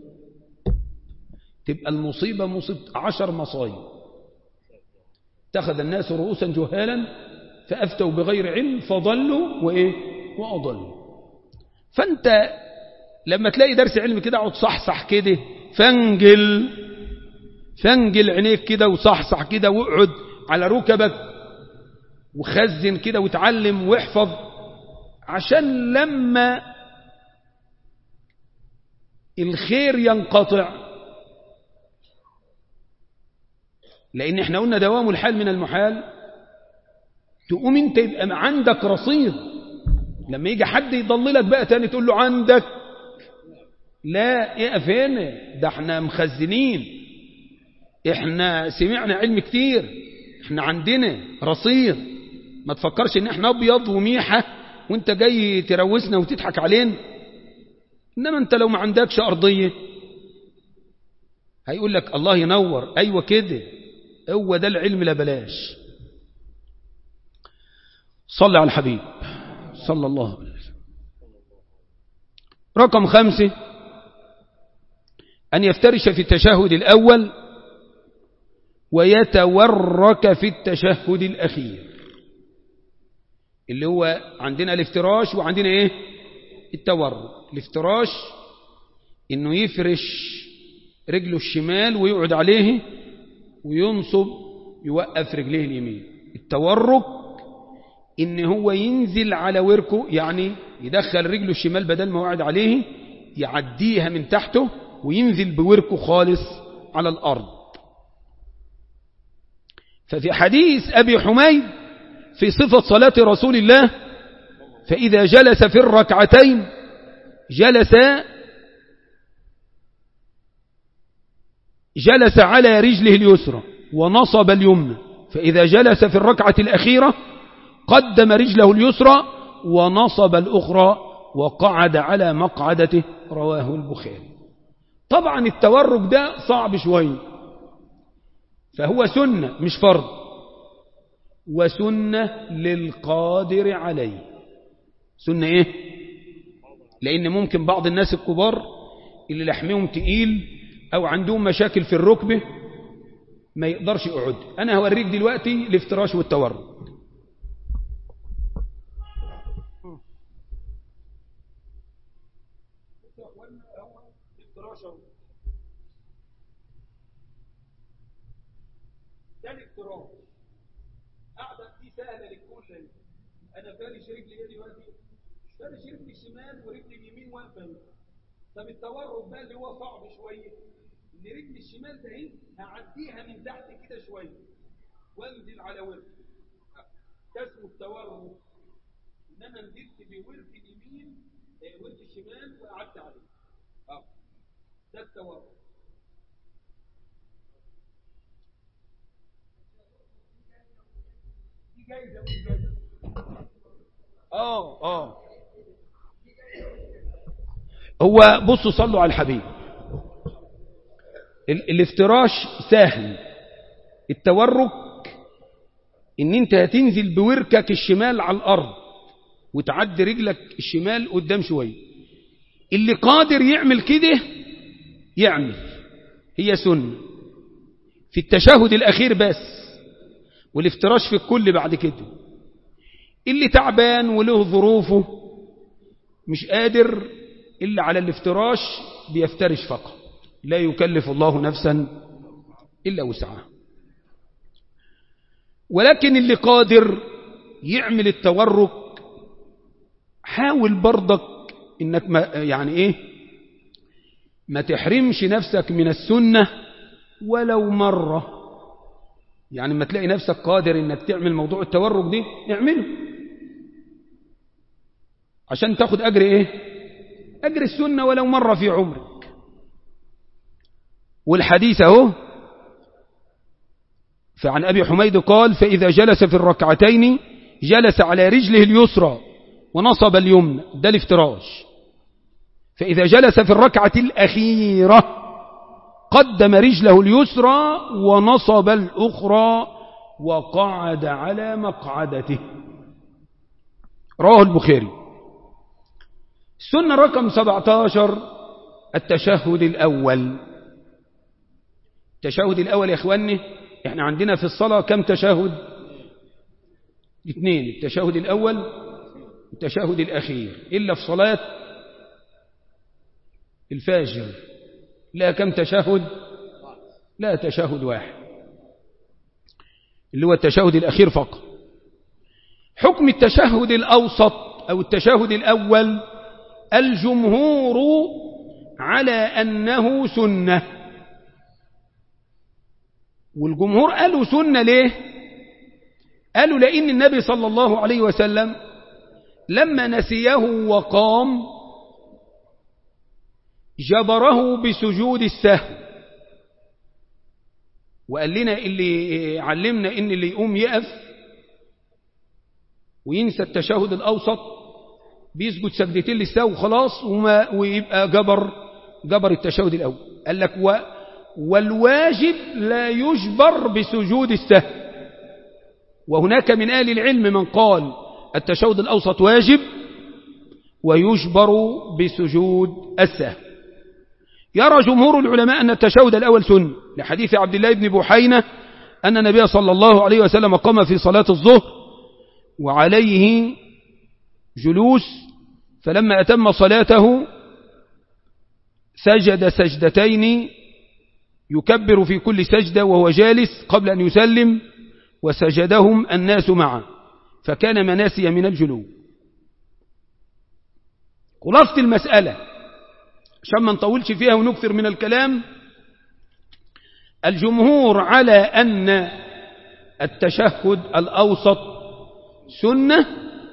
تبقى المصيبة مصيبة عشر مصايب اتخذ الناس رؤوسا جهالا فأفتوا بغير علم فضلوا وإيه وأضلوا فأنت لما تلاقي درس علم كده اقعد صحصح كده فانجل فانجل عينيك كده وصحصح كده واقعد على ركبك وخزن كده وتعلم واحفظ عشان لما الخير ينقطع لأن احنا قلنا دوام الحال من المحال تقوم انت يبقى عندك رصيد لما يجي حد يضللك بقى تاني تقول له عندك لا اقف هنا ده احنا مخزنين احنا سمعنا علم كتير احنا عندنا رصيد ما تفكرش ان احنا ابيض وميحة وانت جاي تروسنا وتضحك علينا انما انت لو ما عندكش ارضية هيقول لك الله ينور ايوه كده هو ده العلم لا بلاش صلى على الحبيب صلى الله عليه وسلم رقم خمسة أن يفترش في التشهد الأول ويتورك في التشهد الأخير اللي هو عندنا الافتراش وعندنا ايه التورك الافتراش انه يفرش رجله الشمال ويقعد عليه وينصب يوقف رجليه اليمين التورك ان هو ينزل على وركه يعني يدخل رجله الشمال بدل ما قاعد عليه يعديها من تحته وينزل بوركه خالص على الأرض ففي حديث أبي حميد في صفة صلاة رسول الله فإذا جلس في الركعتين جلس جلس على رجله اليسرى ونصب اليمنى فإذا جلس في الركعة الأخيرة قدم رجله اليسرى ونصب الأخرى وقعد على مقعدته رواه البخاري طبعا التورك ده صعب شوية فهو سنة مش فرض وسنة للقادر عليه سنة ايه لان ممكن بعض الناس الكبار اللي لحمهم تقيل او عندهم مشاكل في الركبة ما يقدرش يقعد انا هوريك دلوقتي الافتراش والتورك ده الافتراش قاعدة دي سهلة للكل انا فارش رجلي ايه دلوقتي فارش رجلي الشمال ورجلي اليمين واقفه طب التورك بقى اللي هو صعب شويه ان رجلي الشمال ده اهي هعديها من تحت كده شويه وانزل على ورك ده اسمه التورك ان انا نزلت بورك اليمين ورك الشمال وقعدت عليه اه ده التورك دي جايزه مش جايزه اه اه هو بصوا صلوا على الحبيب ال الافتراش سهل التورك ان انت هتنزل بوركك الشمال على الارض وتعدي رجلك الشمال قدام شوية اللي قادر يعمل كده يعمل هي سنة في التشهد الاخير بس والافتراش في الكل بعد كده اللي تعبان وله ظروفه مش قادر إلا على الافتراش بيفترش فقط لا يكلف الله نفسا إلا وسعها ولكن اللي قادر يعمل التورك حاول برضك انك ما يعني ايه ما تحرمش نفسك من السنة ولو مرة يعني ما تلاقي نفسك قادر انك تعمل موضوع التورك دي اعمله عشان تاخد أجر إيه أجر السنة ولو مرة في عمرك والحديث اهو فعن أبي حميد قال فإذا جلس في الركعتين جلس على رجله اليسرى ونصب اليمنى ده الافتراش فإذا جلس في الركعة الأخيرة قدم رجله اليسرى ونصب الأخرى وقعد على مقعدته رواه البخاري السنة رقم 17 التشهد الأول التشهد الأول يا إخواني احنا عندنا في الصلاة كم تشهد اثنين التشهد الأول والتشهد الأخير إلا في صلاة الفاجر لا كم تشهد لا تشهد واحد اللي هو التشهد الأخير فقط حكم التشهد الأوسط أو التشهد الأول الجمهور على أنه سنة والجمهور قالوا سنة ليه قالوا لأن النبي صلى الله عليه وسلم لما نسيه وقام جبره بسجود السهو وقال لنا اللي علمنا ان اللي يقوم يقف وينسى التشهد الأوسط بيسجد سجدتين للسهو خلاص وما ويبقى جبر جبر التشهد الأول قال لك و والواجب لا يجبر بسجود السهو وهناك من آل العلم من قال التشهد الأوسط واجب ويجبر بسجود السهو يرى جمهور العلماء أن التشهد الأول سن لحديث عبد الله بن بحينة أن النبي صلى الله عليه وسلم قام في صلاة الظهر وعليه جلوس فلما أتم صلاته سجد سجدتين يكبر في كل سجدة وهو جالس قبل أن يسلم وسجدهم الناس معا فكان مناسيا من الجلوب خلاصة المسألة عشان ما نطولش فيها ونكثر من الكلام الجمهور على أن التشهد الأوسط سنة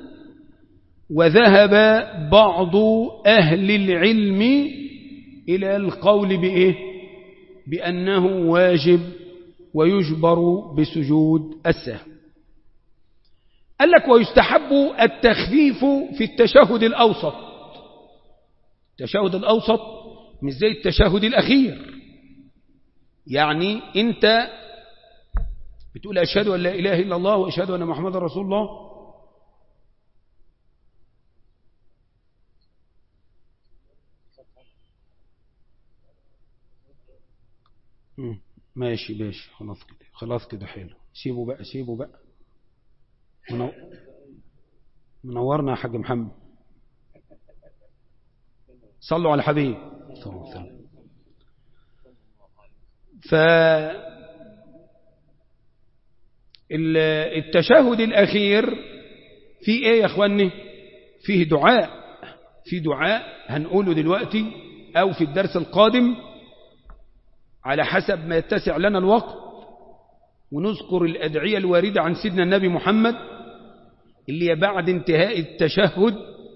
وذهب بعض أهل العلم إلى القول بإيه بأنه واجب ويجبر بسجود السهو قال لك ويستحب التخفيف في التشهد الأوسط التشهد الأوسط مش زي التشهد الأخير يعني أنت بتقول أشهد أن لا إله إلا الله وأشهد أن محمد رسول الله ماشي ماشي خلاص كده خلاص كده حلو سيبه بقى سيبه بقى منو... منورنا يا حاج محمد صلوا على حبيب صلى الله عليه وسلم ف التشهد الأخير فيه ايه يا اخواني فيه دعاء في دعاء هنقوله دلوقتي او في الدرس القادم على حسب ما يتسع لنا الوقت ونذكر الأدعية الواردة عن سيدنا النبي محمد اللي بعد انتهاء التشهد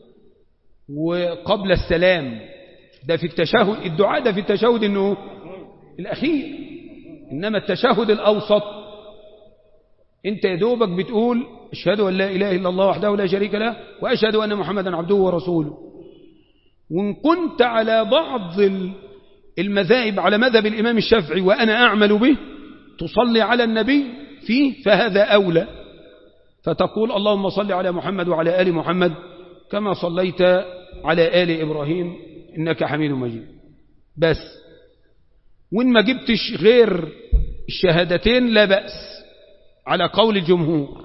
وقبل السلام ده في التشهد الدعاء ده في التشهد انه الأخير إنما التشهد الأوسط انت يا دوبك بتقول اشهد أن لا إله إلا الله وحده لا شريك له وأشهد أن محمدا عبده ورسوله وإن كنت على بعض المذاهب على مذهب الإمام الشافعي وأنا أعمل به تصلي على النبي فيه فهذا أولى فتقول اللهم صل على محمد وعلى آل محمد كما صليت على آل إبراهيم إنك حميد مجيد بس وإن ما جبتش غير الشهادتين لا بأس على قول الجمهور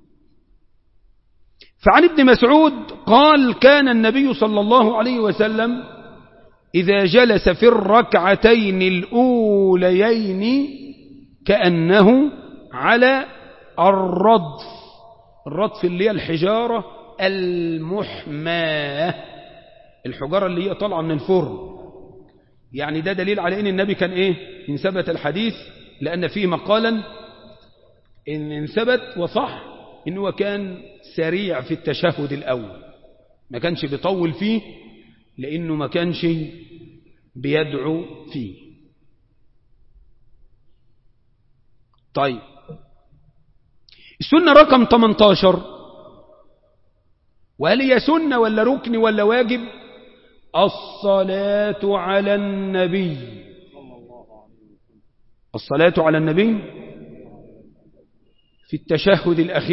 فعن ابن مسعود قال كان النبي صلى الله عليه وسلم إذا جلس في الركعتين الأوليين كأنه على الردف الردف اللي هي الحجارة المحماة الحجارة اللي هي طالعة من الفرن يعني ده دليل على ان النبي كان ايه ان ثبت الحديث لأن فيه مقالا ان ثبت وصح انه كان سريع في التشهد الأول ما كانش بيطول فيه لأنه ما كانش بيدعو فيه طيب السنة رقم 18 وهل هي سنة ولا ركن ولا واجب الصلاة على النبي الصلاة على النبي في التشهد الأخير ،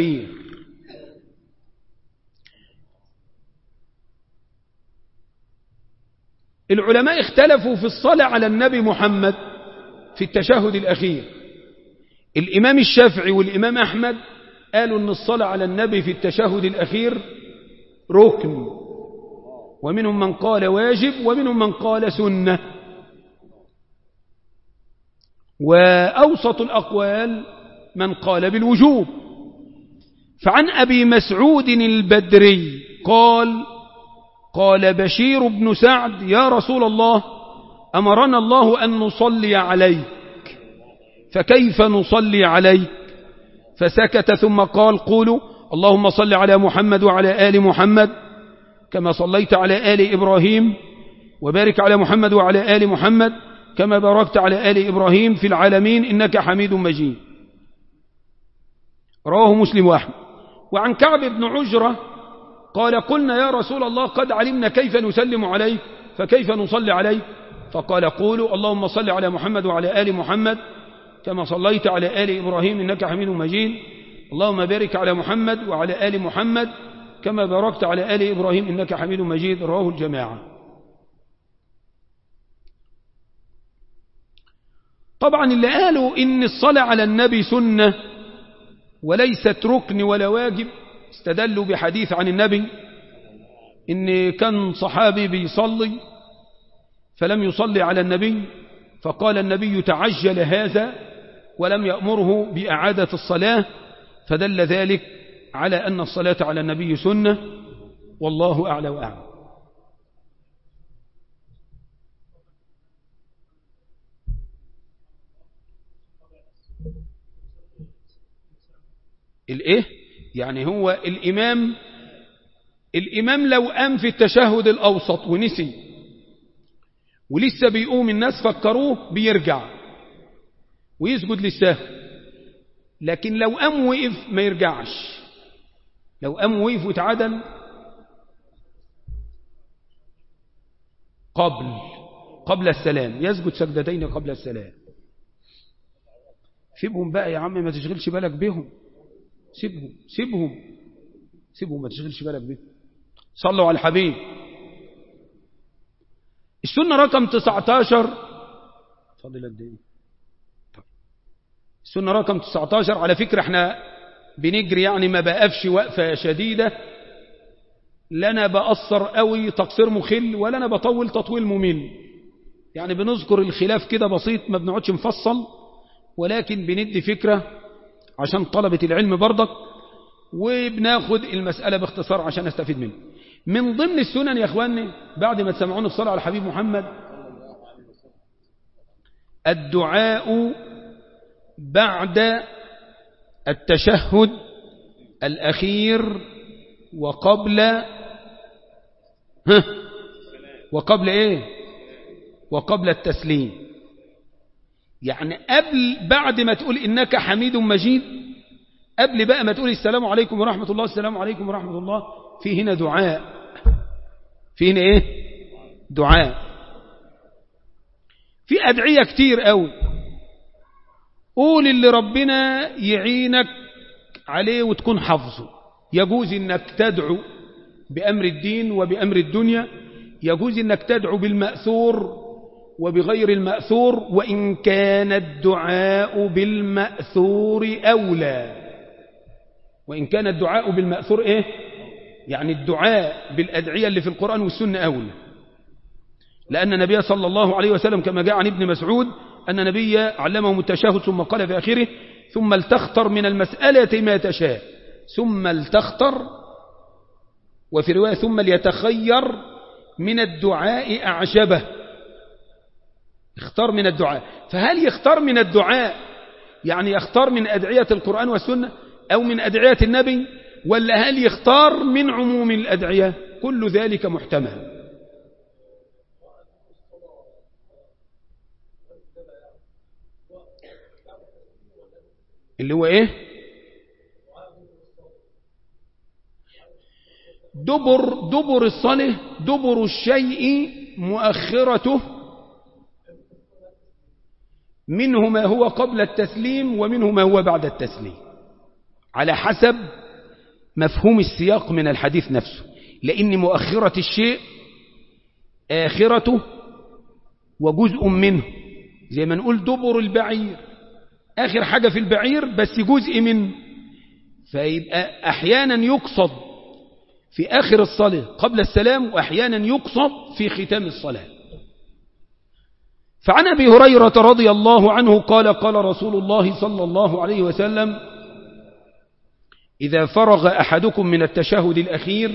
العلماء اختلفوا في الصلاة على النبي محمد في التشهد الأخير الإمام الشافعي والإمام أحمد قالوا أن الصلاة على النبي في التشهد الأخير ركن ومنهم من قال واجب ومنهم من قال سنة وأوسط الأقوال من قال بالوجوب فعن أبي مسعود البدري قال قال بشير بن سعد يا رسول الله أمرنا الله أن نصلي عليك فكيف نصلي عليك فسكت ثم قال قولوا اللهم صل على محمد وعلى آل محمد كما صليت على آل إبراهيم وبارك على محمد وعلى آل محمد كما باركت على آل إبراهيم في العالمين إنك حميد مجيد رواه مسلم وأحمد وعن كعب بن عجرة قال قلنا يا رسول الله قد علمنا كيف نسلم عليك فكيف نصلي عليك فقال قولوا اللهم صل على محمد وعلى آل محمد كما صليت على آل إبراهيم إنك حميد مجيد اللهم بارك على محمد وعلى آل محمد كما باركت على آل إبراهيم إنك حميد مجيد رواه الجماعة طبعا اللي قالوا إن الصلاة على النبي سنة وليست ركن ولا واجب استدلوا بحديث عن النبي إن كان صحابي بيصلي فلم يصلي على النبي فقال النبي تعجل هذا ولم يأمره بإعادة الصلاة فدل ذلك على أن الصلاة على النبي سنة والله أعلى وأعلم الايه يعني هو الامام الامام لو قام في التشهد الاوسط ونسي ولسه بيقوم الناس فكروه بيرجع ويسجد للسهو لكن لو قام وقف ما يرجعش لو قام وقف وتعدل قبل قبل السلام يسجد سجدتين قبل السلام سيبهم بقى يا عم ما تشغلش بالك بهم سيبهم سيبهم سيبهم ما تشغلش بالك بهم صلوا على الحبيب السنة رقم 19 فضل قد ايه السنة رقم 19 على فكرة احنا بنجري يعني ما بقفش وقفة شديدة لا انا بأثر قوي تقصير مخل ولا انا بطول تطويل ممل يعني بنذكر الخلاف كده بسيط ما بنقعدش نفصل ولكن بندي فكرة عشان طلبة العلم برضك وبناخد المسألة باختصار عشان نستفيد منه من ضمن السنن يا اخواني بعد ما تسمعون الصلاة على حبيب محمد الدعاء بعد التشهد الأخير وقبل ها وقبل ايه وقبل التسليم يعني قبل بعد ما تقول إنك حميد مجيد قبل بقى ما تقول السلام عليكم ورحمة الله السلام عليكم ورحمة الله في هنا دعاء في هنا ايه دعاء في أدعية كتير قوي قول اللي ربنا يعينك عليه وتكون حافظه يجوز انك تدعو بأمر الدين وبأمر الدنيا يجوز انك تدعو بالمأثور وبغير المأثور وإن كان الدعاء بالمأثور أولى وإن كان الدعاء بالمأثور إيه يعني الدعاء بالأدعية اللي في القرآن والسنة أولى لأن النبي صلى الله عليه وسلم كما جاء عن ابن مسعود أن النبي علمهم التشهد ثم قال في آخره ثم لتختر من المسألة ما تشاء ثم لتختر وفي رواية ثم ليتخير من الدعاء أعجبه اختار من الدعاء فهل يختار من الدعاء يعني يختار من أدعية القرآن والسنة أو من أدعية النبي ولا هل يختار من عموم الأدعية كل ذلك محتمل اللي هو ايه دبر دبر الصلاة دبر الشيء مؤخرته منه ما هو قبل التسليم ومنه ما هو بعد التسليم على حسب مفهوم السياق من الحديث نفسه لأن مؤخرة الشيء آخرته وجزء منه زي ما نقول دبر البعير آخر حاجة في البعير بس جزء منه فيبقى أحيانا يقصد في آخر الصلاة قبل السلام وأحيانا يقصد في ختام الصلاة فعن أبي هريرة رضي الله عنه قال قال رسول الله صلى الله عليه وسلم إذا فرغ أحدكم من التشهد الأخير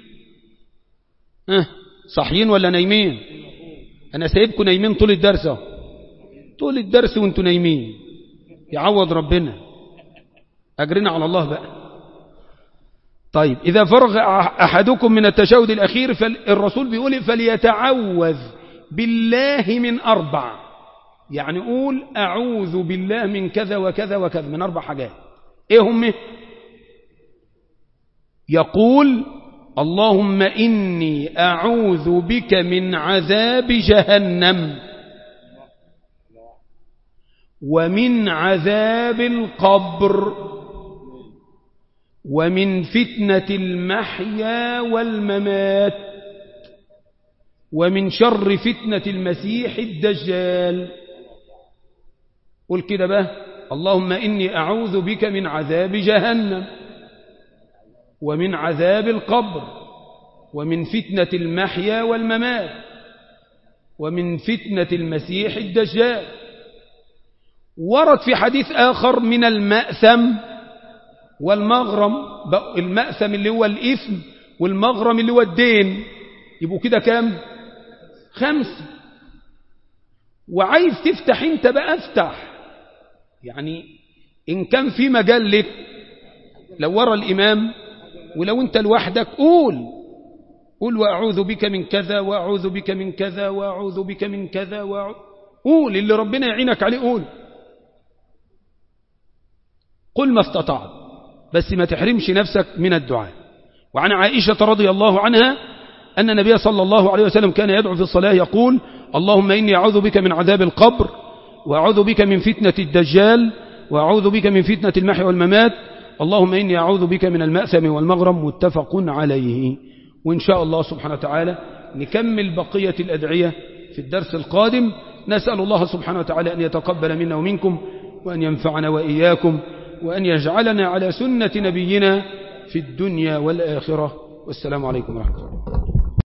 أه صحيين ولا نايمين أنا سايبكم نايمين طول الدرس طول الدرس وانتوا نايمين يعوض ربنا أجرنا على الله بقى طيب إذا فرغ أحدكم من التشهد الأخير فالرسول بيقول فليتعوذ بالله من أربع يعني قول أعوذ بالله من كذا وكذا وكذا من أربع حاجات إيه هم يقول اللهم إني أعوذ بك من عذاب جهنم ومن عذاب القبر ومن فتنة المحيا والممات ومن شر فتنة المسيح الدجال قل كده بقى اللهم إني أعوذ بك من عذاب جهنم ومن عذاب القبر ومن فتنة المحيا والممات ومن فتنة المسيح الدجال ورد في حديث آخر من المأثم والمغرم المأثم اللي هو الإثم والمغرم اللي هو الدين يبقوا كده كام خمسة وعايز تفتح انت بقى افتح يعني إن كان في مجال لك لو ورا الإمام ولو انت لوحدك قول قول وأعوذ بك من كذا وأعوذ بك من كذا وأعوذ بك من كذا وأعوذ قول اللي ربنا يعينك عليه قول قل ما استطعت بس ما تحرمش نفسك من الدعاء وعن عائشة رضي الله عنها أن النبي صلى الله عليه وسلم كان يدعو في الصلاة يقول اللهم إني أعوذ بك من عذاب القبر وأعوذ بك من فتنة الدجال وأعوذ بك من فتنة المحي والممات اللهم إني أعوذ بك من المأثم والمغرم متفق عليه وإن شاء الله سبحانه وتعالى نكمل بقية الأدعية في الدرس القادم نسأل الله سبحانه وتعالى أن يتقبل منا ومنكم وأن ينفعنا وإياكم وأن يجعلنا على سنة نبينا في الدنيا والآخرة والسلام عليكم ورحمة الله